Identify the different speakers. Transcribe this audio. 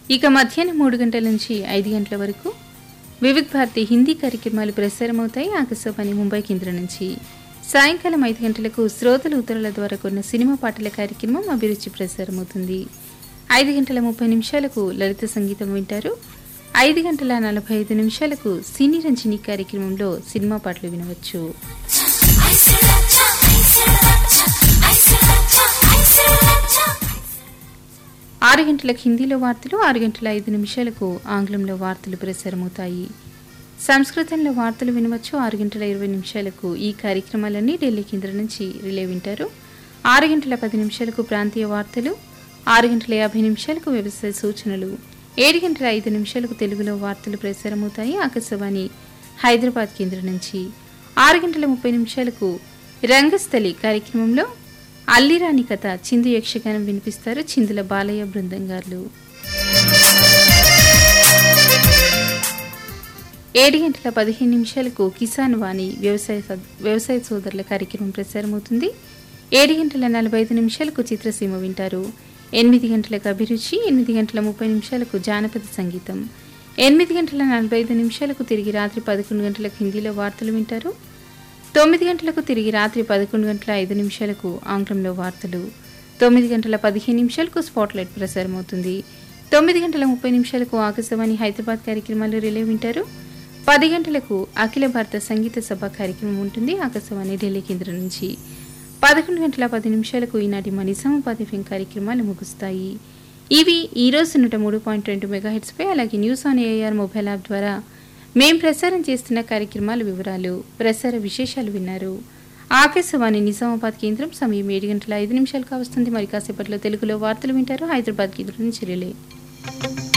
Speaker 1: ఇక మధ్యాహ్నం మూడు గంటల నుంచి ఐదు గంటల వరకు వివిధ భారతి హిందీ కార్యక్రమాలు ప్రసారమవుతాయి ఆకాశవాణి ముంబై కేంద్రం నుంచి సాయంకాలం ఐదు గంటలకు శ్రోతల ఉత్తరాల ద్వారా కొన్న సినిమా పాటల కార్యక్రమం అభిరుచి ప్రసారమవుతుంది ఐదు గంటల ముప్పై నిమిషాలకు లలిత సంగీతం వింటారు ఐదు గంటల నలభై ఐదు నిమిషాలకు సినీ రంజని కార్యక్రమంలో సినిమా పాటలు వినవచ్చు ఆరు గంటలకు హిందీలో వార్తలు ఆరు గంటల ఐదు నిమిషాలకు ఆంగ్లంలో వార్తలు ప్రసారమవుతాయి సంస్కృతంలో వార్తలు వినవచ్చు ఆరు గంటల ఇరవై నిమిషాలకు ఈ కార్యక్రమాలన్నీ ఢిల్లీ కేంద్రం నుంచి రిలే వింటారు ఆరు గంటల పది నిమిషాలకు ప్రాంతీయ వార్తలు ఆరు గంటల యాభై నిమిషాలకు వ్యవసాయ సూచనలు ఏడు గంటల ఐదు నిమిషాలకు తెలుగులో వార్తలు ప్రసారమవుతాయి ఆకాశవాణి హైదరాబాద్ కేంద్రం నుంచి ఆరు గంటల ముప్పై నిమిషాలకు రంగస్థలి కార్యక్రమంలో అల్లిరాణి కథ చిందు యక్షగానం వినిపిస్తారు చిందుల బాలయ్య బృందం గారు ఏడు గంటల పదిహేను నిమిషాలకు కిసాన్ వాణి వ్యవసాయ సద్- వ్యవసాయ సోదరుల కార్యక్రమం ప్రసారమవుతుంది ఏడు గంటల నలభై ఐదు నిమిషాలకు చిత్రసీమ వింటారు ఎనిమిది గంటలకు అభిరుచి ఎనిమిది గంటల ముప్పై నిమిషాలకు జానపద సంగీతం ఎనిమిది గంటల నలభై ఐదు నిమిషాలకు తిరిగి రాత్రి పదకొండు గంటలకు హిందీలో వార్తలు వింటారు తొమ్మిది గంటలకు తిరిగి రాత్రి పదకొండు గంటల ఐదు నిమిషాలకు ఆంగ్లంలో వార్తలు తొమ్మిది గంటల పదిహేను నిమిషాలకు స్పాట్లైట్ ప్రసారం అవుతుంది తొమ్మిది గంటల ముప్పై నిమిషాలకు ఆకాశవాణి హైదరాబాద్ కార్యక్రమాలు రిలే వింటారు పది గంటలకు అఖిల భారత సంగీత సభ కార్యక్రమం ఉంటుంది ఆకాశవాణి ఢిల్లీ కేంద్రం నుంచి పదకొండు గంటల పది నిమిషాలకు ఈనాటి మన నిజామాబాద్ ఎఫ్ఎం కార్యక్రమాలు ముగుస్తాయి ఇవి ఈ రోజు నూట మూడు పాయింట్ రెండు మెగాహెట్స్పై అలాగే news on AIR mobile app ద్వారా మేం ప్రసారం చేస్తున్న కార్యక్రమాల వివరాలు ప్రసార విశేషాలు విన్నారు ఆకాశవాణి నిజామాబాద్ కేంద్రం సమయం ఏడు గంటల ఐదు నిమిషాలు కావస్తుంది మరి కాసేపట్లో తెలుగులో వార్తలు వింటారు హైదరాబాద్ కేంద్రం నుంచి రిలే